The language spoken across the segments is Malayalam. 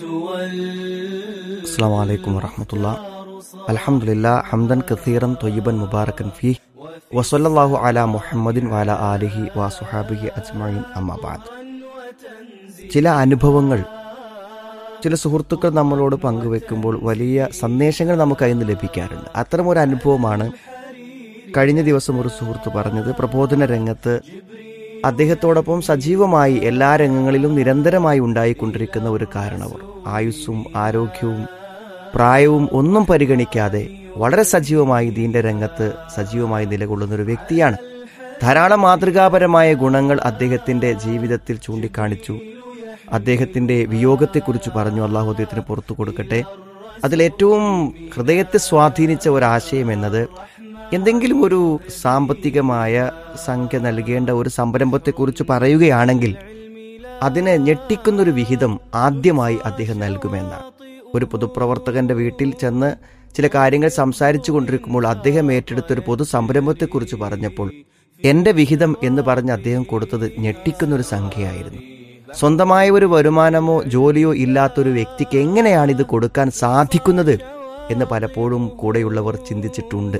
السلام عليكم ورحمة الله الحمد لله حمدا كثيرا طيبا مباركا فيه وصلى الله على محمد وعلى آله وصحابه أجمعين أما بعد ചില അനുഭവങ്ങൾ ചില സുഹൃത്തുക്കൾ നമ്മളോട് പങ്കുവെക്കുമ്പോൾ വലിയ സന്ദേശങ്ങൾ നമുക്ക് അതിൽ നിന്ന് ലഭിക്കാറുണ്ട് അത്തരം ഒരു അനുഭവമാണ് കഴിഞ്ഞ ദിവസം ഒരു സുഹൃത്ത് പറഞ്ഞത് പ്രബോധന രംഗത്ത് അദ്ദേഹത്തോടൊപ്പം സജീവമായി എല്ലാ രംഗങ്ങളിലും നിരന്തരമായി ഉണ്ടായിക്കൊണ്ടിരിക്കുന്ന ഒരു കാരണവർ ആയുസ്സും ആരോഗ്യവും പ്രായവും ഒന്നും പരിഗണിക്കാതെ വളരെ സജീവമായി ദീന്റെ രംഗത്ത് സജീവമായി നിലകൊള്ളുന്ന ഒരു വ്യക്തിയാണ് ധാരാളം മാതൃകാപരമായ ഗുണങ്ങൾ അദ്ദേഹത്തിന്റെ ജീവിതത്തിൽ ചൂണ്ടിക്കാണിച്ചു അദ്ദേഹത്തിന്റെ വിയോഗത്തെക്കുറിച്ച് പറഞ്ഞു അള്ളാഹു അദ്ദേഹത്തിന് പുറത്തു കൊടുക്കട്ടെ അതിലേറ്റവും ഹൃദയത്തെ സ്വാധീനിച്ച ഒരാശയം എന്നത് എന്തെങ്കിലും ഒരു സാമ്പത്തികമായ സംഖ്യ നൽകേണ്ട ഒരു സംരംഭത്തെക്കുറിച്ച് പറയുകയാണെങ്കിൽ അതിനെ ഞെട്ടിക്കുന്നൊരു വിഹിതം ആദ്യമായി അദ്ദേഹം നൽകുമെന്നാണ് ഒരു പൊതുപ്രവർത്തകന്റെ വീട്ടിൽ ചെന്ന് ചില കാര്യങ്ങൾ സംസാരിച്ചു കൊണ്ടിരിക്കുമ്പോൾ അദ്ദേഹം ഏറ്റെടുത്തൊരു പൊതു സംരംഭത്തെക്കുറിച്ച് പറഞ്ഞപ്പോൾ എന്റെ വിഹിതം എന്ന് പറഞ്ഞ് അദ്ദേഹം കൊടുത്തത് ഞെട്ടിക്കുന്നൊരു സംഖ്യയായിരുന്നു സ്വന്തമായ ഒരു വരുമാനമോ ജോലിയോ ഇല്ലാത്തൊരു വ്യക്തിക്ക് എങ്ങനെയാണ് ഇത് കൊടുക്കാൻ സാധിക്കുന്നത് എന്ന് പലപ്പോഴും കൂടെയുള്ളവർ ചിന്തിച്ചിട്ടുണ്ട്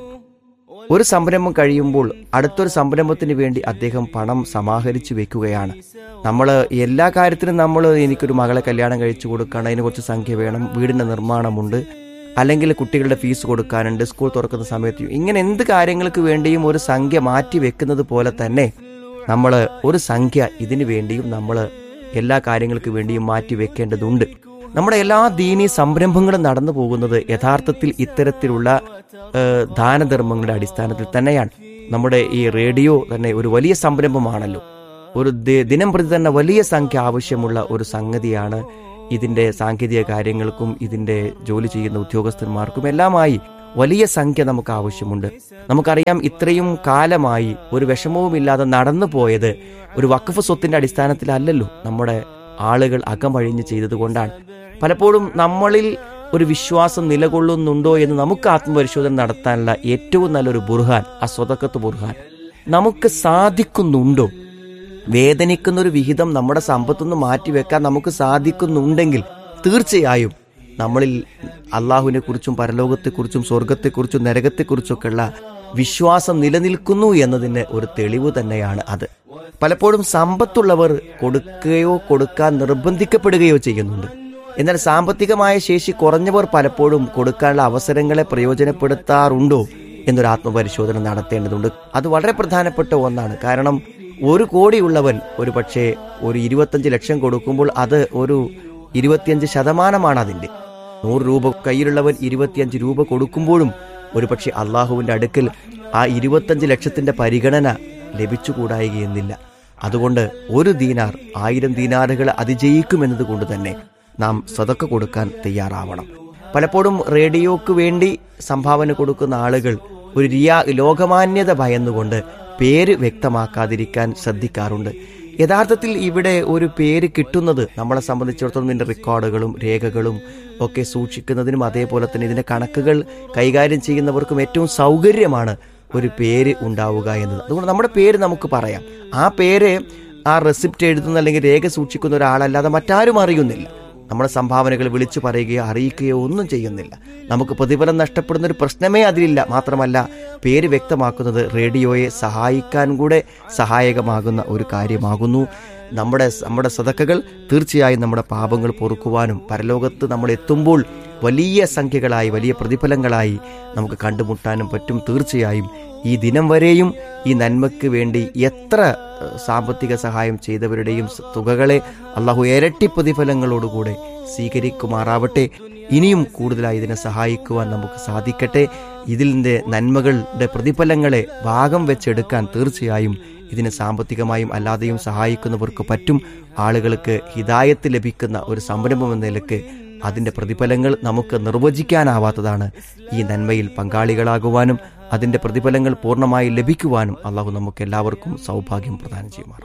ഒരു സംരംഭം കഴിയുമ്പോൾ അടുത്തൊരു സംരംഭത്തിന് വേണ്ടി അദ്ദേഹം പണം സമാഹരിച്ചു വെക്കുകയാണ് നമ്മൾ എല്ലാ കാര്യത്തിനും നമ്മൾ എനിക്കൊരു മകളെ കല്യാണം കഴിച്ചു കൊടുക്കണം അതിന് കുറച്ച് സംഖ്യ വേണം വീടിന്റെ നിർമ്മാണമുണ്ട് അല്ലെങ്കിൽ കുട്ടികളുടെ ഫീസ് കൊടുക്കാനുണ്ട് സ്കൂൾ തുറക്കുന്ന സമയത്ത് ഇങ്ങനെ എന്ത് കാര്യങ്ങൾക്ക് വേണ്ടിയും ഒരു സംഖ്യ മാറ്റി വെക്കുന്നത് പോലെ തന്നെ നമ്മൾ ഒരു സംഖ്യ ഇതിനു വേണ്ടിയും നമ്മൾ എല്ലാ കാര്യങ്ങൾക്ക് വേണ്ടിയും മാറ്റി വെക്കേണ്ടതുണ്ട് നമ്മുടെ എല്ലാ ദീനീ സംരംഭങ്ങളും നടന്നു പോകുന്നത് യഥാർത്ഥത്തിൽ ഇത്തരത്തിലുള്ള ഏഹ്, ദാനധർമ്മങ്ങളുടെ അടിസ്ഥാനത്തിൽ തന്നെയാണ് നമ്മുടെ ഈ റേഡിയോ തന്നെ ഒരു വലിയ സംരംഭമാണല്ലോ ഒരു ദി- ദിനം പ്രതി തന്നെ വലിയ സംഖ്യ ആവശ്യമുള്ള ഒരു സംഗതിയാണ് ഇതിന്റെ സാങ്കേതിക കാര്യങ്ങൾക്കും ഇതിന്റെ ജോലി ചെയ്യുന്ന ഉദ്യോഗസ്ഥന്മാർക്കും എല്ലാമായി വലിയ സംഖ്യ നമുക്ക് ആവശ്യമുണ്ട് നമുക്കറിയാം ഇത്രയും കാലമായി ഒരു വിഷമവുമില്ലാതെ നടന്നു പോയത് ഒരു വഖഫ് സ്വത്തിന്റെ അടിസ്ഥാനത്തിലല്ലല്ലോ നമ്മുടെ ആളുകൾ അകമഴിഞ്ഞ് ചെയ്തതുകൊണ്ടാണ് പലപ്പോഴും നമ്മളിൽ ഒരു വിശ്വാസം നിലകൊള്ളുന്നുണ്ടോ എന്ന് നമുക്ക് ആത്മപരിശോധന നടത്താനുള്ള ഏറ്റവും നല്ലൊരു ബുർഹാൻ ആ സ്വതക്കത്ത് ബുർഹാൻ നമുക്ക് സാധിക്കുന്നുണ്ടോ വേദനിക്കുന്ന ഒരു വിഹിതം നമ്മുടെ സമ്പത്തുനിന്ന് മാറ്റിവെക്കാൻ നമുക്ക് സാധിക്കുന്നുണ്ടെങ്കിൽ തീർച്ചയായും നമ്മളിൽ അള്ളാഹുവിനെ കുറിച്ചും പരലോകത്തെക്കുറിച്ചും സ്വർഗത്തെക്കുറിച്ചും നരകത്തെക്കുറിച്ചൊക്കെയുള്ള വിശ്വാസം നിലനിൽക്കുന്നു എന്നതിന് ഒരു തെളിവ് തന്നെയാണ് അത് പലപ്പോഴും സമ്പത്തുള്ളവർ കൊടുക്കുകയോ കൊടുക്കാൻ നിർബന്ധിക്കപ്പെടുകയോ ചെയ്യുന്നുണ്ട് എന്നാൽ സാമ്പത്തികമായ ശേഷി കുറഞ്ഞവർ പലപ്പോഴും കൊടുക്കാനുള്ള അവസരങ്ങളെ പ്രയോജനപ്പെടുത്താറുണ്ടോ എന്നൊരു ആത്മപരിശോധന നടത്തേണ്ടതുണ്ട് അത് വളരെ പ്രധാനപ്പെട്ട ഒന്നാണ് കാരണം ഒരു കോടിയുള്ളവൻ ഒരു പക്ഷേ ഒരു ഇരുപത്തഞ്ച് ലക്ഷം കൊടുക്കുമ്പോൾ അത് ഒരു ഇരുപത്തിയഞ്ച് ശതമാനമാണ് അതിന്റെ നൂറ് രൂപ കയ്യിലുള്ളവൻ ഇരുപത്തിയഞ്ച് രൂപ കൊടുക്കുമ്പോഴും ഒരു പക്ഷേ അള്ളാഹുവിന്റെ അടുക്കൽ ആ ഇരുപത്തഞ്ച് ലക്ഷത്തിന്റെ പരിഗണന ലഭിച്ചുകൂടായികയെന്നില്ല അതുകൊണ്ട് ഒരു ദീനാർ ആയിരം ദീനാറുകൾ അതിജയിക്കുമെന്നത് കൊണ്ട് തന്നെ നാം സ്വതക്ക കൊടുക്കാൻ തയ്യാറാവണം പലപ്പോഴും റേഡിയോക്ക് വേണ്ടി സംഭാവന കൊടുക്കുന്ന ആളുകൾ ഒരു റിയാ ലോകമാന്യത ഭയന്നുകൊണ്ട് പേര് വ്യക്തമാക്കാതിരിക്കാൻ ശ്രദ്ധിക്കാറുണ്ട് യഥാർത്ഥത്തിൽ ഇവിടെ ഒരു പേര് കിട്ടുന്നത് നമ്മളെ സംബന്ധിച്ചിടത്തോളം ഇതിന്റെ റെക്കോർഡുകളും രേഖകളും ഒക്കെ സൂക്ഷിക്കുന്നതിനും അതേപോലെ തന്നെ ഇതിന്റെ കണക്കുകൾ കൈകാര്യം ചെയ്യുന്നവർക്കും ഏറ്റവും സൗകര്യമാണ് ഒരു പേര് ഉണ്ടാവുക എന്നത് അതുകൊണ്ട് നമ്മുടെ പേര് നമുക്ക് പറയാം ആ പേര് ആ റെസിപ്റ്റ് എഴുതുന്ന അല്ലെങ്കിൽ രേഖ സൂക്ഷിക്കുന്ന ഒരാളല്ലാതെ മറ്റാരും അറിയുന്നില്ല നമ്മുടെ സംഭാവനകൾ വിളിച്ചു പറയുകയോ അറിയിക്കുകയോ ഒന്നും ചെയ്യുന്നില്ല നമുക്ക് പ്രതിഫലം നഷ്ടപ്പെടുന്ന ഒരു പ്രശ്നമേ അതിലില്ല മാത്രമല്ല പേര് വ്യക്തമാക്കുന്നത് റേഡിയോയെ സഹായിക്കാൻ കൂടെ സഹായകമാകുന്ന ഒരു കാര്യമാകുന്നു നമ്മുടെ നമ്മുടെ സതക്കകൾ തീർച്ചയായും നമ്മുടെ പാപങ്ങൾ പൊറുക്കുവാനും പരലോകത്ത് നമ്മൾ എത്തുമ്പോൾ വലിയ സംഖ്യകളായി വലിയ പ്രതിഫലങ്ങളായി നമുക്ക് കണ്ടുമുട്ടാനും പറ്റും തീർച്ചയായും ഈ ദിനം വരെയും ഈ നന്മയ്ക്ക് വേണ്ടി എത്ര ഏഹ്, സാമ്പത്തിക സഹായം ചെയ്തവരുടെയും സ- തുകകളെ അള്ളാഹു ഇരട്ടി പ്രതിഫലങ്ങളോടുകൂടെ സ്വീകരിക്കുമാറാവട്ടെ ഇനിയും കൂടുതലായി ഇതിനെ സഹായിക്കുവാൻ നമുക്ക് സാധിക്കട്ടെ ഇതിൻ്റെ നന്മകളുടെ പ്രതിഫലങ്ങളെ ഭാഗം വെച്ചെടുക്കാൻ തീർച്ചയായും ഇതിന് സാമ്പത്തികമായും അല്ലാതെയും സഹായിക്കുന്നവർക്ക് പറ്റും ആളുകൾക്ക് ഹിതായത്ത് ലഭിക്കുന്ന ഒരു സംരംഭം എന്ന നിലക്ക് അതിന്റെ പ്രതിഫലങ്ങൾ നമുക്ക് നിർവചിക്കാനാവാത്തതാണ് ഈ നന്മയിൽ പങ്കാളികളാകുവാനും അതിന്റെ പ്രതിഫലങ്ങൾ പൂർണ്ണമായി ലഭിക്കുവാനും അള്ളാഹു നമുക്ക് എല്ലാവർക്കും സൗഭാഗ്യം പ്രദാനം ചെയ്യുമാറാം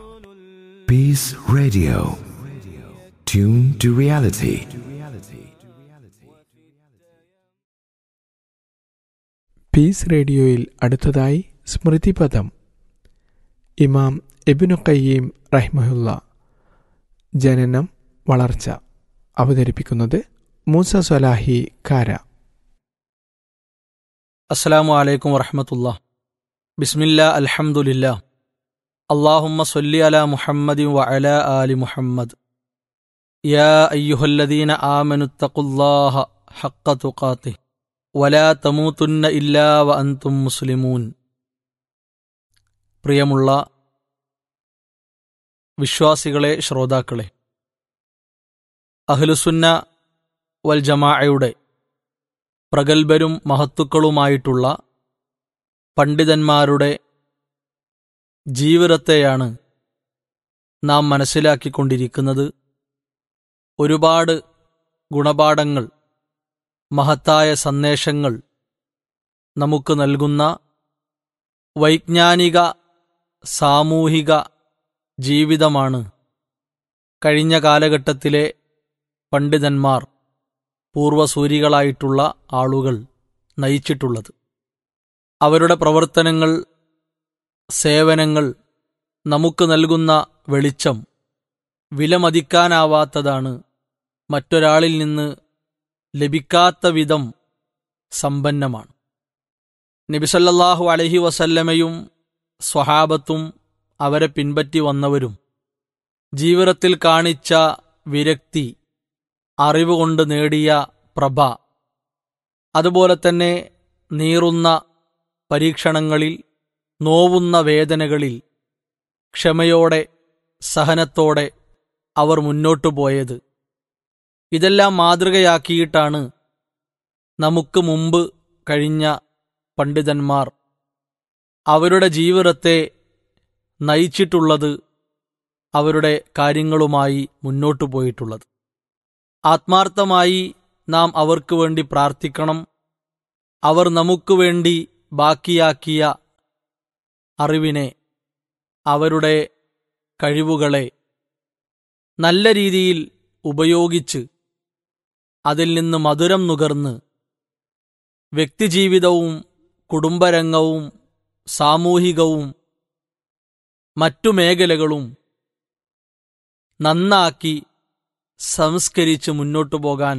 Peace Radio. Tune to reality. Peace റേഡിയോയിൽ അടുത്തതായി സ്മൃതിപദം ഇമാം എബിനു ഖയ്യീം റഹ്മഹുല്ല ജനനം വളർച്ച അവതരിപ്പിക്കുന്നത് മൂസ സ്വലാഹി കാര അസ്സലാമു അലൈക്കും വറഹമത്തുള്ള ബിസ്മില്ല അൽഹംദുലില്ല അള്ളാഹുമ്മ സൊല്ലി അല മുഹമ്മദി വ അല ആലി മുഹമ്മദ് യാ അയ്യുഹല്ലദീന ആമനുത്തഖുല്ലാഹ ഹക്ക തുഖാത്തി വലാ തമൂത്തുന്ന ഇല്ലാ വ അൻതും മുസ്ലിമൂൻ പ്രിയമുള്ള വിശ്വാസികളെ ശ്രോതാക്കളെ അഹ്ലുസുന്ന വൽ ജമാഅയുടെ പ്രഗത്ഭരും മഹത്തുക്കളുമായിട്ടുള്ള പണ്ഡിതന്മാരുടെ ജീവിതത്തെയാണ് നാം മനസ്സിലാക്കിക്കൊണ്ടിരിക്കുന്നത് ഒരുപാട് ഗുണപാഠങ്ങൾ മഹത്തായ സന്ദേശങ്ങൾ നമുക്ക് നൽകുന്ന വൈജ്ഞാനിക സാമൂഹിക ജീവിതമാണ് കഴിഞ്ഞ കാലഘട്ടത്തിലെ പണ്ഡിതന്മാർ പൂർവസൂരികളായിട്ടുള്ള ആളുകൾ നയിച്ചിട്ടുള്ളത് അവരുടെ പ്രവർത്തനങ്ങൾ സേവനങ്ങൾ നമുക്ക് നൽകുന്ന വെളിച്ചം വിലമതിക്കാനാവാത്തതാണ് മറ്റൊരാളിൽ നിന്ന് ലഭിക്കാത്ത വിധം സമ്പന്നമാണ് നബിസല്ലാഹു അലഹി വസല്ലമയും സ്വഹാബത്തും അവരെ പിൻപറ്റി വന്നവരും ജീവിതത്തിൽ കാണിച്ച വിരക്തി അറിവ് കൊണ്ട് നേടിയ പ്രഭ അതുപോലെ തന്നെ നീറുന്ന പരീക്ഷണങ്ങളിൽ നോവുന്ന വേദനകളിൽ ക്ഷമയോടെ സഹനത്തോടെ അവർ മുന്നോട്ടു പോയത് ഇതെല്ലാം മാതൃകയാക്കിയിട്ടാണ് നമുക്ക് മുമ്പ് കഴിഞ്ഞ പണ്ഡിതന്മാർ അവരുടെ ജീവിതത്തെ നയിച്ചിട്ടുള്ളത് അവരുടെ കാര്യങ്ങളുമായി മുന്നോട്ടു പോയിട്ടുള്ളത് ആത്മാർത്ഥമായി നാം അവർക്ക് വേണ്ടി പ്രാർത്ഥിക്കണം അവർ നമുക്ക് വേണ്ടി ബാക്കിയാക്കിയ അറിവിനെ അവരുടെ കഴിവുകളെ നല്ല രീതിയിൽ ഉപയോഗിച്ച് അതിൽ നിന്ന് മധുരം നുകർന്ന് വ്യക്തിജീവിതവും കുടുംബരംഗവും സാമൂഹികവും മറ്റു മേഖലകളും നന്നാക്കി സംസ്കരിച്ച് മുന്നോട്ടു പോകാൻ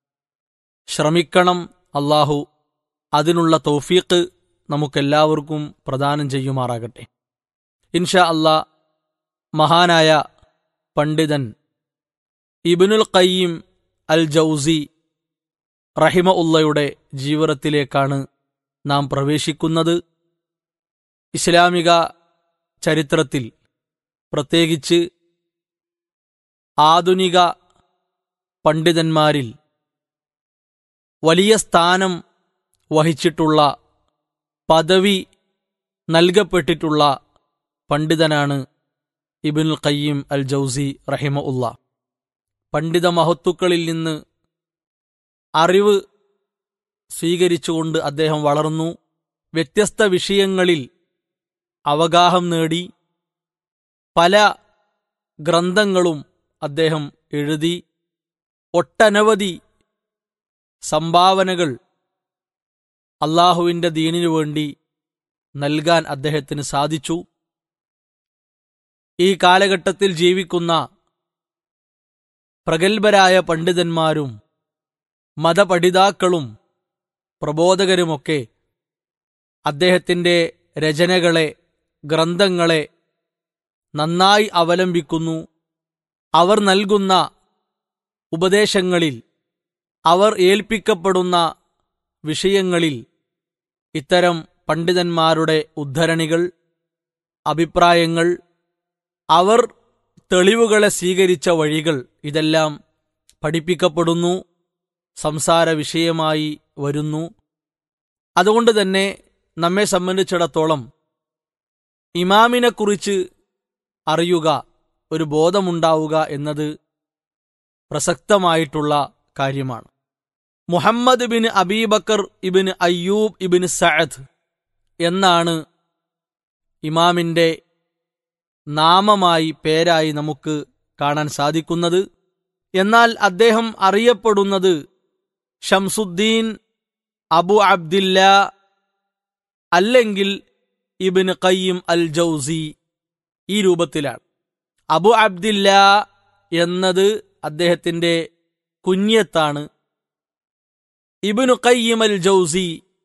ശ്രമിക്കണം അള്ളാഹു അതിനുള്ള തൗഫീഖ് നമുക്കെല്ലാവർക്കും പ്രദാനം ചെയ്യുമാറാകട്ടെ ഇൻഷാ അല്ലാ മഹാനായ പണ്ഡിതൻ ഇബിനുൽ ഖയ്യിം അൽ ജൗസി റഹിമ ഉള്ളയുടെ ജീവിതത്തിലേക്കാണ് നാം പ്രവേശിക്കുന്നത് ഇസ്ലാമിക ചരിത്രത്തിൽ പ്രത്യേകിച്ച് ആധുനിക പണ്ഡിതന്മാരിൽ വലിയ സ്ഥാനം വഹിച്ചിട്ടുള്ള പദവി നൽകപ്പെട്ടിട്ടുള്ള പണ്ഡിതനാണ് ഇബിനുൽ ഖയ്യിം അൽ ജൗസി റഹിമ ഉള്ള പണ്ഡിത മഹത്തുക്കളിൽ നിന്ന് അറിവ് സ്വീകരിച്ചുകൊണ്ട് അദ്ദേഹം വളർന്നു വ്യത്യസ്ത വിഷയങ്ങളിൽ അവഗാഹം നേടി പല ഗ്രന്ഥങ്ങളും അദ്ദേഹം എഴുതി ഒട്ടനവധി സംഭാവനകൾ അള്ളാഹുവിൻ്റെ ദീനിനു വേണ്ടി നൽകാൻ അദ്ദേഹത്തിന് സാധിച്ചു ഈ കാലഘട്ടത്തിൽ ജീവിക്കുന്ന പ്രഗത്ഭരായ പണ്ഡിതന്മാരും മതപഠിതാക്കളും പ്രബോധകരുമൊക്കെ അദ്ദേഹത്തിൻ്റെ രചനകളെ ഗ്രന്ഥങ്ങളെ നന്നായി അവലംബിക്കുന്നു അവർ നൽകുന്ന ഉപദേശങ്ങളിൽ അവർ ഏൽപ്പിക്കപ്പെടുന്ന വിഷയങ്ങളിൽ ഇത്തരം പണ്ഡിതന്മാരുടെ ഉദ്ധരണികൾ അഭിപ്രായങ്ങൾ അവർ തെളിവുകളെ സ്വീകരിച്ച വഴികൾ ഇതെല്ലാം പഠിപ്പിക്കപ്പെടുന്നു സംസാര വിഷയമായി വരുന്നു അതുകൊണ്ട് തന്നെ നമ്മെ സംബന്ധിച്ചിടത്തോളം ഇമാമിനെക്കുറിച്ച് അറിയുക ഒരു ബോധമുണ്ടാവുക എന്നത് പ്രസക്തമായിട്ടുള്ള കാര്യമാണ് Muhammad bin Abibakr Ibn Ayyub Ibn Saad എന്നാണ് ഇമാമിന്റെ നാമമായി പേരായി നമുക്ക് കാണാൻ സാധിക്കുന്നത് എന്നാൽ അദ്ദേഹം അറിയപ്പെടുന്നത് ഷംസുദ്ദീൻ അബു അബ്ദില്ല അല്ലെങ്കിൽ ഇബിൻ ഖയ്യിം അൽ ജൗസി ഈ രൂപത്തിലാണ് അബു അബ്ദില്ല എന്നത് അദ്ദേഹത്തിന്റെ കുഞ്ഞത്താണ് ഇബിനു കയ്യമൽ ജൗസി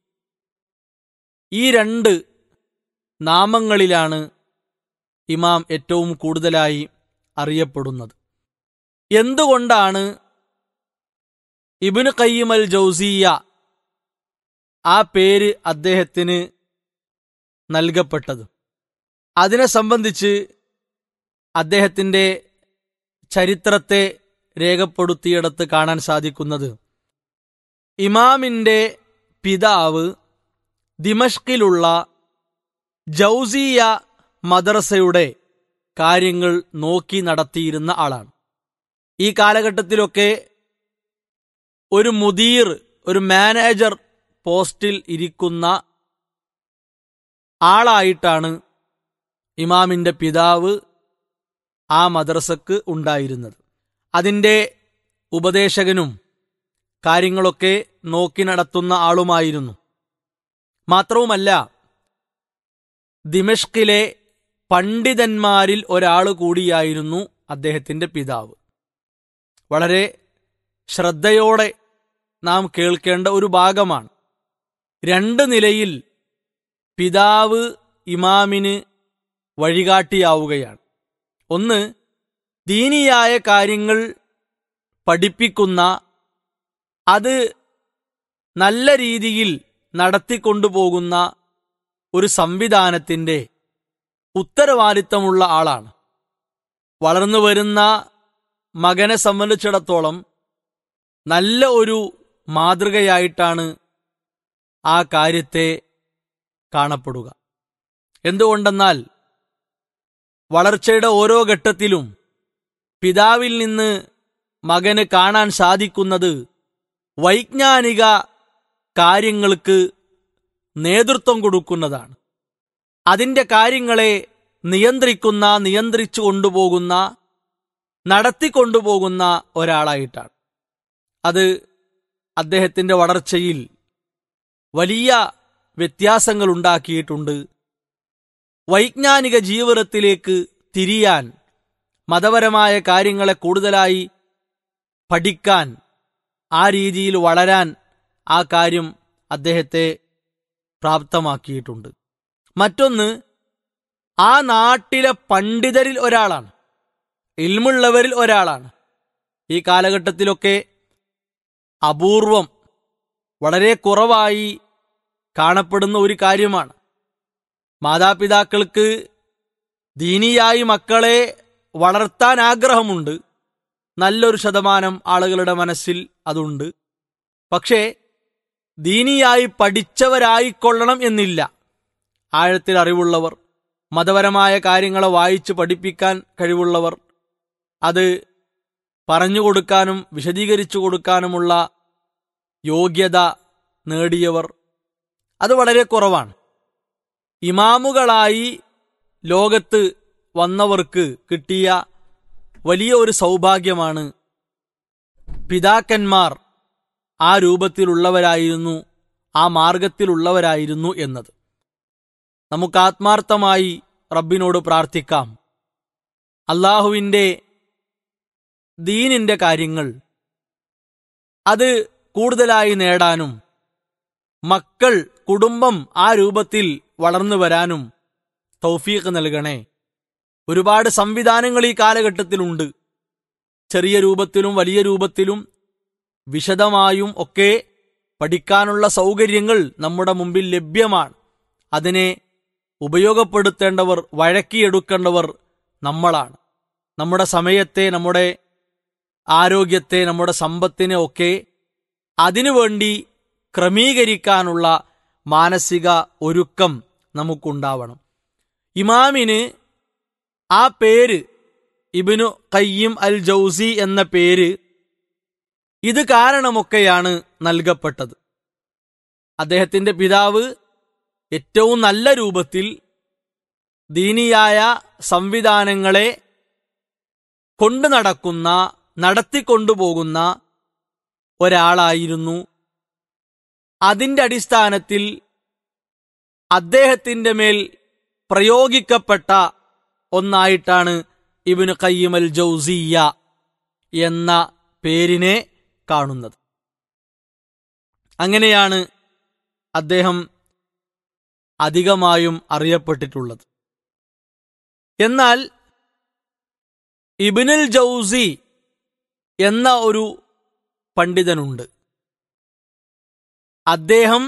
ഈ രണ്ട് നാമങ്ങളിലാണ് ഇമാം ഏറ്റവും കൂടുതലായി അറിയപ്പെടുന്നത് എന്തുകൊണ്ടാണ് ഇബിനു കയ്യമൽ ജൗസിയ ആ പേര് അദ്ദേഹത്തിന് നൽകപ്പെട്ടത് അതിനെ സംബന്ധിച്ച് അദ്ദേഹത്തിന്റെ ചരിത്രത്തെ രേഖപ്പെടുത്തിയിടത്ത് കാണാൻ സാധിക്കുന്നത് ഇമാമിന്റെ പിതാവ് ദിമഷ്കിലുള്ള ജൗസിയ മദ്രസയുടെ കാര്യങ്ങൾ നോക്കി നടത്തിയിരുന്ന ആളാണ് ഈ കാലഘട്ടത്തിലൊക്കെ ഒരു മുദീർ ഒരു മാനേജർ പോസ്റ്റിൽ ഇരിക്കുന്ന ആളായിട്ടാണ് ഇമാമിന്റെ പിതാവ് ആ മദ്രസക്ക് ഉണ്ടായിരുന്നത് അതിന്റെ ഉപദേശകനും കാര്യങ്ങളൊക്കെ നോക്കി നടത്തുന്ന ആളുമായിരുന്നു മാത്രവുമല്ല ദിമഷ്കിലെ പണ്ഡിതന്മാരിൽ ഒരാൾ കൂടിയായിരുന്നു അദ്ദേഹത്തിന്റെ പിതാവ് വളരെ ശ്രദ്ധയോടെ നാം കേൾക്കേണ്ട ഒരു ഭാഗമാണ് രണ്ട് നിലയിൽ പിതാവ് ഇമാമിന് വഴികാട്ടിയാവുകയാണ് ഒന്ന് ദീനിയായ കാര്യങ്ങൾ പഠിപ്പിക്കുന്ന അത് നല്ല രീതിയിൽ നടത്തിക്കൊണ്ടുപോകുന്ന ഒരു സംവിധാനത്തിന്റെ ഉത്തരവാദിത്തമുള്ള ആളാണ് വളർന്നു വരുന്ന മകനെ സംബന്ധിച്ചിടത്തോളം നല്ല ഒരു മാതൃകയായിട്ടാണ് ആ കാര്യത്തെ കാണപ്പെടുക എന്തുകൊണ്ടെന്നാൽ വളർച്ചയുടെ ഓരോ ഘട്ടത്തിലും പിതാവിൽ നിന്ന് മകന് കാണാൻ സാധിക്കുന്നത് വൈജ്ഞാനിക കാര്യങ്ങൾക്ക് നേതൃത്വം കൊടുക്കുന്നതാണ് അതിന്റെ കാര്യങ്ങളെ നിയന്ത്രിക്കുന്ന നിയന്ത്രിച്ചു കൊണ്ടുപോകുന്ന നടത്തിക്കൊണ്ടുപോകുന്ന ഒരാളായിട്ടാണ് അത് അദ്ദേഹത്തിന്റെ വളർച്ചയിൽ വലിയ വ്യത്യാസങ്ങൾ ഉണ്ടാക്കിയിട്ടുണ്ട് വൈജ്ഞാനിക ജീവിതത്തിലേക്ക് തിരിയാൻ മതപരമായ കാര്യങ്ങളെ കൂടുതലായി പഠിക്കാൻ ആ രീതിയിൽ വളരാൻ ആ കാര്യം അദ്ദേഹത്തെ പ്രാപ്തമാക്കിയിട്ടുണ്ട് മറ്റൊന്ന് ആ നാട്ടിലെ പണ്ഡിതരിൽ ഒരാളാണ് ഇൽമുള്ളവരിൽ ഒരാളാണ് ഈ കാലഘട്ടത്തിലൊക്കെ അപൂർവം വളരെ കുറവായി കാണപ്പെടുന്ന ഒരു കാര്യമാണ് മാതാപിതാക്കൾക്ക് ദീനിയായി മക്കളെ വളർത്താൻ ആഗ്രഹമുണ്ട് നല്ലൊരു ശതമാനം ആളുകളുടെ മനസ്സിൽ അതുണ്ട് പക്ഷേ ദീനിയായി പഠിച്ചവരായിക്കൊള്ളണം എന്നില്ല ആഴത്തിൽ അറിവുള്ളവർ മതപരമായ കാര്യങ്ങളെ വായിച്ച് പഠിപ്പിക്കാൻ കഴിവുള്ളവർ അത് പറഞ്ഞുകൊടുക്കാനും വിശദീകരിച്ചു കൊടുക്കാനുമുള്ള യോഗ്യത നേടിയവർ അത് വളരെ കുറവാണ് ഇമാമുകളായി ലോകത്ത് വന്നവർക്ക് കിട്ടിയ വലിയ ഒരു സൗഭാഗ്യമാണ് പിതാക്കന്മാർ ആ രൂപത്തിലുള്ളവരായിരുന്നു ആ മാർഗത്തിലുള്ളവരായിരുന്നു എന്നത് നമുക്ക് ആത്മാർത്ഥമായി റബ്ബിനോട് പ്രാർത്ഥിക്കാം അള്ളാഹുവിൻ്റെ ദീനിന്റെ കാര്യങ്ങൾ അത് കൂടുതലായി നേടാനും മക്കൾ കുടുംബം ആ രൂപത്തിൽ വളർന്നു വരാനും തൗഫീഖ് നൽകണേ ഒരുപാട് സംവിധാനങ്ങൾ ഈ കാലഘട്ടത്തിലുണ്ട് ചെറിയ രൂപത്തിലും വലിയ രൂപത്തിലും വിശദമായും ഒക്കെ പഠിക്കാനുള്ള സൗകര്യങ്ങൾ നമ്മുടെ മുമ്പിൽ ലഭ്യമാണ് അതിനെ ഉപയോഗപ്പെടുത്തേണ്ടവർ വഴക്കിയെടുക്കേണ്ടവർ നമ്മളാണ് നമ്മുടെ സമയത്തെ നമ്മുടെ ആരോഗ്യത്തെ നമ്മുടെ സമ്പത്തിനെ ഒക്കെ അതിനുവേണ്ടി ക്രമീകരിക്കാനുള്ള മാനസിക ഒരുക്കം നമുക്കുണ്ടാവണം ഇമാമിന് ആ പേര് ഇബിനു കയ്യം അൽ ജൗസി എന്ന പേര് ഇത് കാരണമൊക്കെയാണ് നൽകപ്പെട്ടത് അദ്ദേഹത്തിന്റെ പിതാവ് ഏറ്റവും നല്ല രൂപത്തിൽ ദീനിയായ സംവിധാനങ്ങളെ കൊണ്ടു നടക്കുന്ന നടത്തിക്കൊണ്ടുപോകുന്ന ഒരാളായിരുന്നു അതിന്റെ അടിസ്ഥാനത്തിൽ അദ്ദേഹത്തിന്റെ മേൽ പ്രയോഗിക്കപ്പെട്ട ഒന്നായിട്ടാണ് ഇബിന് കയ്യമൽ ജൗസിയ എന്ന പേരിനെ കാണുന്നത് അങ്ങനെയാണ് അദ്ദേഹം അധികമായും അറിയപ്പെട്ടിട്ടുള്ളത് എന്നാൽ ഇബിനുൽ ജൗസി എന്ന ഒരു പണ്ഡിതനുണ്ട് അദ്ദേഹം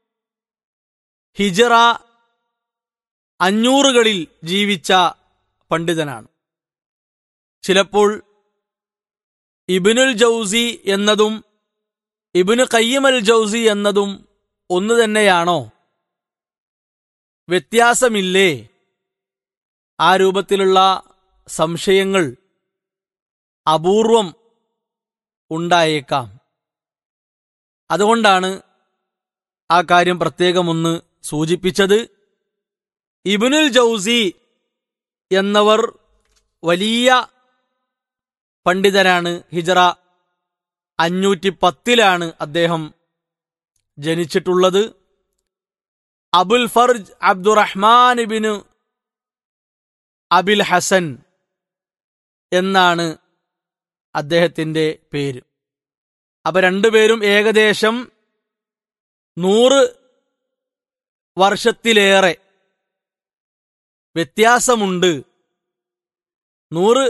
ഹിജറ അഞ്ഞൂറുകളിൽ ജീവിച്ച പണ്ഡിതനാണ് ചിലപ്പോൾ ഇബിനുൽ ജൗസി എന്നതും ഇബിനു കയ്യമൽ ജൗസി എന്നതും ഒന്നു തന്നെയാണോ വ്യത്യാസമില്ലേ ആ രൂപത്തിലുള്ള സംശയങ്ങൾ അപൂർവം ഉണ്ടായേക്കാം അതുകൊണ്ടാണ് ആ കാര്യം പ്രത്യേകമൊന്ന് സൂചിപ്പിച്ചത് ഇബിനുൽ ജൗസി എന്നവർ വലിയ പണ്ഡിതരാണ് ഹിജറ അഞ്ഞൂറ്റി പത്തിലാണ് അദ്ദേഹം ജനിച്ചിട്ടുള്ളത് അബുൽ ഫർജ് അബ്ദുറഹ്മാൻ ഇബിന് അബിൽ ഹസൻ എന്നാണ് അദ്ദേഹത്തിന്റെ പേര് അപ്പൊ രണ്ടുപേരും ഏകദേശം നൂറ് വർഷത്തിലേറെ വ്യത്യാസമുണ്ട് നൂറ്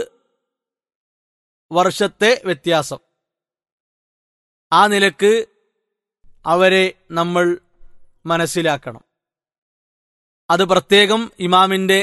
വർഷത്തെ വ്യത്യാസം ആ നിലക്ക് അവരെ നമ്മൾ മനസ്സിലാക്കണം അത് പ്രത്യേകം ഇമാമിന്റെ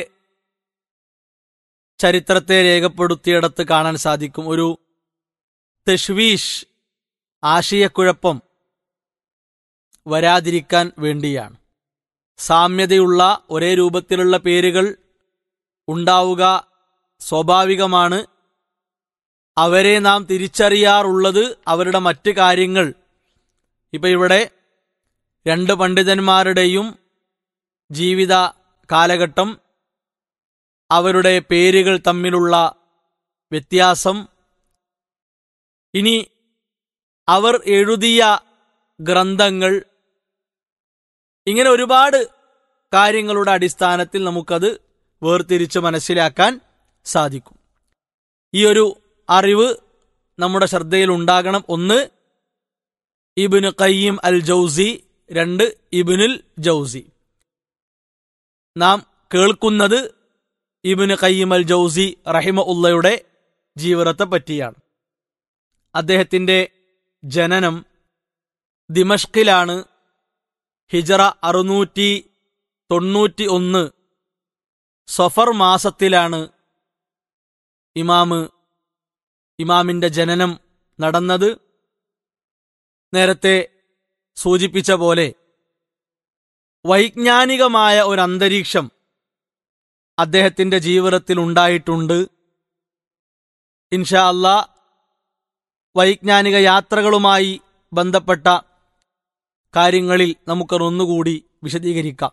ചരിത്രത്തെ രേഖപ്പെടുത്തിയിടത്ത് കാണാൻ സാധിക്കും ഒരു തെഷ്വീഷ് ആശയക്കുഴപ്പം വരാതിരിക്കാൻ വേണ്ടിയാണ് സാമ്യതയുള്ള ഒരേ രൂപത്തിലുള്ള പേരുകൾ ഉണ്ടാവുക സ്വാഭാവികമാണ് അവരെ നാം തിരിച്ചറിയാറുള്ളത് അവരുടെ മറ്റ് കാര്യങ്ങൾ ഇപ്പൊ ഇവിടെ രണ്ട് പണ്ഡിതന്മാരുടെയും ജീവിത കാലഘട്ടം അവരുടെ പേരുകൾ തമ്മിലുള്ള വ്യത്യാസം ഇനി അവർ എഴുതിയ ഗ്രന്ഥങ്ങൾ ഇങ്ങനെ ഒരുപാട് കാര്യങ്ങളുടെ അടിസ്ഥാനത്തിൽ നമുക്കത് വേർതിരിച്ച് മനസ്സിലാക്കാൻ സാധിക്കും ഈ ഒരു അറിവ് നമ്മുടെ ശ്രദ്ധയിൽ ഉണ്ടാകണം ഒന്ന് ഇബിന് കയ്യം അൽ ജൗസി രണ്ട് ഇബിനുൽ ജൗസി നാം കേൾക്കുന്നത് ഇബിന് കയ്യം അൽ ജൗസി റഹിമ ഉള്ളയുടെ ജീവിതത്തെ പറ്റിയാണ് അദ്ദേഹത്തിന്റെ ജനനം ദിമഷ്കിലാണ് ഹിജറ അറുന്നൂറ്റി തൊണ്ണൂറ്റി ഒന്ന് സഫർ മാസത്തിലാണ് ഇമാമ് ഇമാമിന്റെ ജനനം നടന്നത് നേരത്തെ സൂചിപ്പിച്ച പോലെ വൈജ്ഞാനികമായ ഒരു അന്തരീക്ഷം അദ്ദേഹത്തിന്റെ ജീവിതത്തിൽ ഉണ്ടായിട്ടുണ്ട് ഇൻഷാ അല്ലാ വൈജ്ഞാനിക യാത്രകളുമായി ബന്ധപ്പെട്ട കാര്യങ്ങളിൽ നമുക്കൊന്നൊന്നുകൂടി വിശദീകരിക്കാം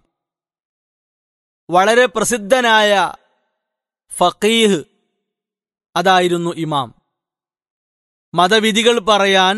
വളരെ പ്രസിദ്ധനായ ഫക്കീഹ് അതായിരുന്നു ഇമാം മതവിധികൾ പറയാൻ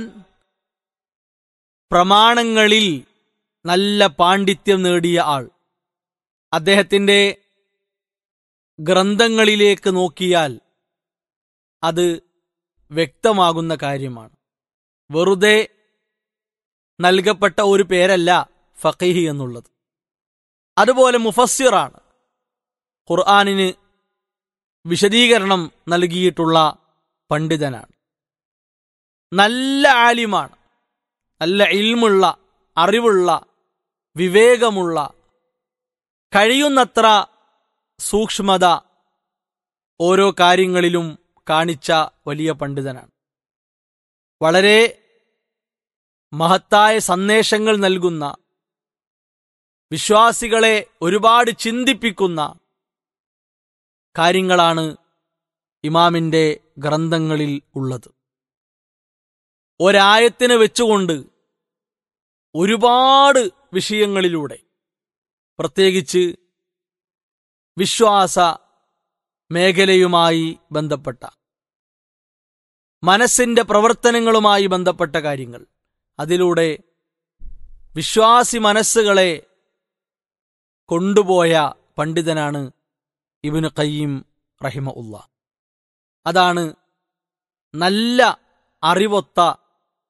പ്രമാണങ്ങളിൽ നല്ല പാണ്ഡിത്യം നേടിയ ആൾ അദ്ദേഹത്തിന്റെ ഗ്രന്ഥങ്ങളിലേക്ക് നോക്കിയാൽ അത് വ്യക്തമാകുന്ന കാര്യമാണ് വെറുതെ നൽകപ്പെട്ട ഒരു പേരല്ല ഫക്കീഹി എന്നുള്ളത് അതുപോലെ മുഫസ്സിറാണ് ഖുർആാനിന് വിശദീകരണം നൽകിയിട്ടുള്ള പണ്ഡിതനാണ് നല്ല ആലിമാണ് നല്ല ഇൽമുള്ള അറിവുള്ള വിവേകമുള്ള കഴിയുന്നത്ര സൂക്ഷ്മത ഓരോ കാര്യങ്ങളിലും കാണിച്ച വലിയ പണ്ഡിതനാണ് വളരെ മഹത്തായ സന്ദേശങ്ങൾ നൽകുന്ന വിശ്വാസികളെ ഒരുപാട് ചിന്തിപ്പിക്കുന്ന കാര്യങ്ങളാണ് ഇമാമിന്റെ ഗ്രന്ഥങ്ങളിൽ ഉള്ളത് ഒരായത്തിന് വെച്ചുകൊണ്ട് ഒരുപാട് വിഷയങ്ങളിലൂടെ പ്രത്യേകിച്ച് വിശ്വാസ മേഖലയുമായി ബന്ധപ്പെട്ട മനസ്സിന്റെ പ്രവർത്തനങ്ങളുമായി ബന്ധപ്പെട്ട കാര്യങ്ങൾ അതിലൂടെ വിശ്വാസി മനസ്സുകളെ കൊണ്ടുപോയ പണ്ഡിതനാണ് ഇബിന് കയ്യം റഹിമ ഉള്ള അതാണ് നല്ല അറിവൊത്ത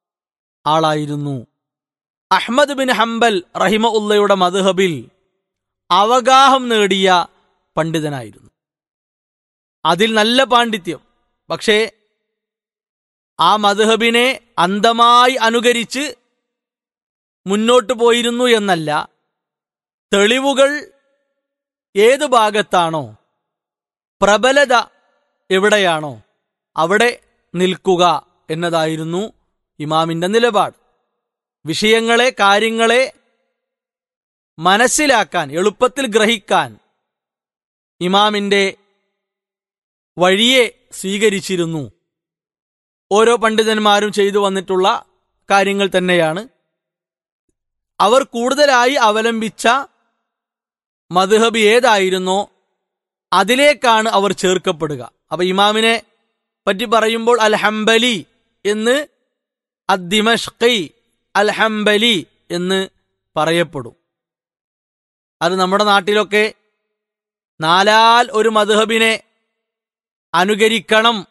ആളായിരുന്നു അഹ്മദ് ബിൻ ഹംബൽ റഹിമ ഉള്ളയുടെ മദ്ഹബിൽ അവഗാഹം നേടിയ പണ്ഡിതനായിരുന്നു അതിൽ നല്ല പാണ്ഡിത്യം പക്ഷേ ആ മദ്ഹബിനെ അന്ധമായി അനുകരിച്ച് മുന്നോട്ടു പോയിരുന്നു എന്നല്ല തെളിവുകൾ ഏത് ഭാഗത്താണോ പ്രബലത എവിടെയാണോ അവിടെ നിൽക്കുക എന്നതായിരുന്നു ഇമാമിന്റെ നിലപാട് വിഷയങ്ങളെ കാര്യങ്ങളെ മനസ്സിലാക്കാൻ എളുപ്പത്തിൽ ഗ്രഹിക്കാൻ ഇമാമിന്റെ വഴിയെ സ്വീകരിച്ചിരുന്നു ഓരോ പണ്ഡിതന്മാരും ചെയ്തു വന്നിട്ടുള്ള കാര്യങ്ങൾ തന്നെയാണ് അവർ കൂടുതലായി അവലംബിച്ച മദ്ഹബ് ഏതായിരുന്നോ അതിലേക്കാണ് അവർ ചേർക്കപ്പെടുക അപ്പൊ ഇമാമിനെ പറ്റി പറയുമ്പോൾ അൽ ഹംബലി എന്ന് അദ്ദിമഷ്കി അൽ ഹംബലി എന്ന് പറയപ്പെടും അത് നമ്മുടെ നാട്ടിലൊക്കെ നാലാൽ ഒരു മദ്ഹബിനെ അനുകരിക്കണം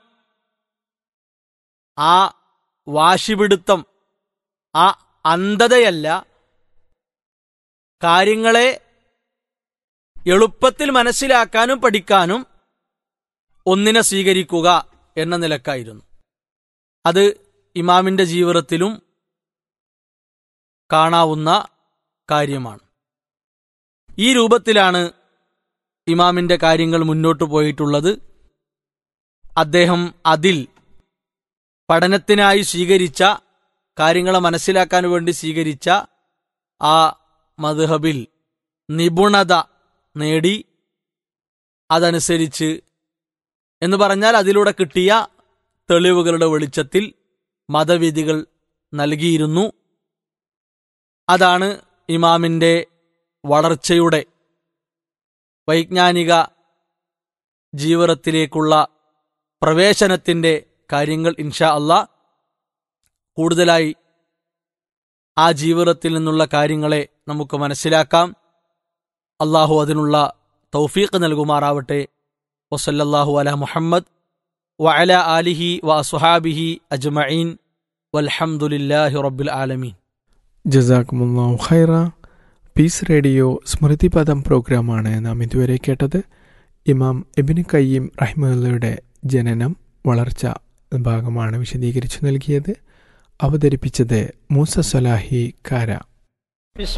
ആ വാശിപിടുത്തം ആ അന്ധതയല്ല കാര്യങ്ങളെ എളുപ്പത്തിൽ മനസ്സിലാക്കാനും പഠിക്കാനും ഒന്നിനെ സ്വീകരിക്കുക എന്ന നിലക്കായിരുന്നു അത് ഇമാമിന്റെ ജീവിതത്തിലും കാണാവുന്ന കാര്യമാണ് ഈ രൂപത്തിലാണ് ഇമാമിന്റെ കാര്യങ്ങൾ മുന്നോട്ടു പോയിട്ടുള്ളത് അദ്ദേഹം അതിൽ പഠനത്തിനായി സ്വീകരിച്ച കാര്യങ്ങളെ മനസ്സിലാക്കാൻ വേണ്ടി സ്വീകരിച്ച ആ മദ്ഹബിൽ നിപുണത നേടി അതനുസരിച്ച് എന്ന് പറഞ്ഞാൽ അതിലൂടെ കിട്ടിയ തെളിവുകളുടെ വെളിച്ചത്തിൽ മതവിധികൾ നൽകിയിരുന്നു അതാണ് ഇമാമിന്റെ വളർച്ചയുടെ വൈജ്ഞാനിക ജീവിതത്തിലേക്കുള്ള പ്രവേശനത്തിന്റെ കാര്യങ്ങൾ ഇൻഷാ അള്ളാ കൂടുതലായി ആ ജീവിതത്തിൽ നിന്നുള്ള കാര്യങ്ങളെ നമുക്ക് മനസ്സിലാക്കാം അള്ളാഹു അതിനുള്ള തൗഫീഖ് നൽകുമാറാവട്ടെ വസല്ലല്ലാഹു അല മുഹമ്മദ് വഅല ആലിഹി വ സുഹാബിഹി അജ്മഈൻ വൽഹംദുലില്ലാഹി റബ്ബിൽ ആലമീൻ ജസാക്കുമുല്ലാഹു ഖൈറ പീസ് റേഡിയോ സ്മൃതിപദം പ്രോഗ്രാമാണ് നാം ഇതുവരെ കേട്ടത് ഇമാം എബിന് കയ്യം റഹ്മുള്ളയുടെ ജനനം വളർച്ച ഭാഗമാണ് വിശദീകരിച്ചു നൽകിയത് അവതരിപ്പിച്ചത് മൂസ സലാഹി കാര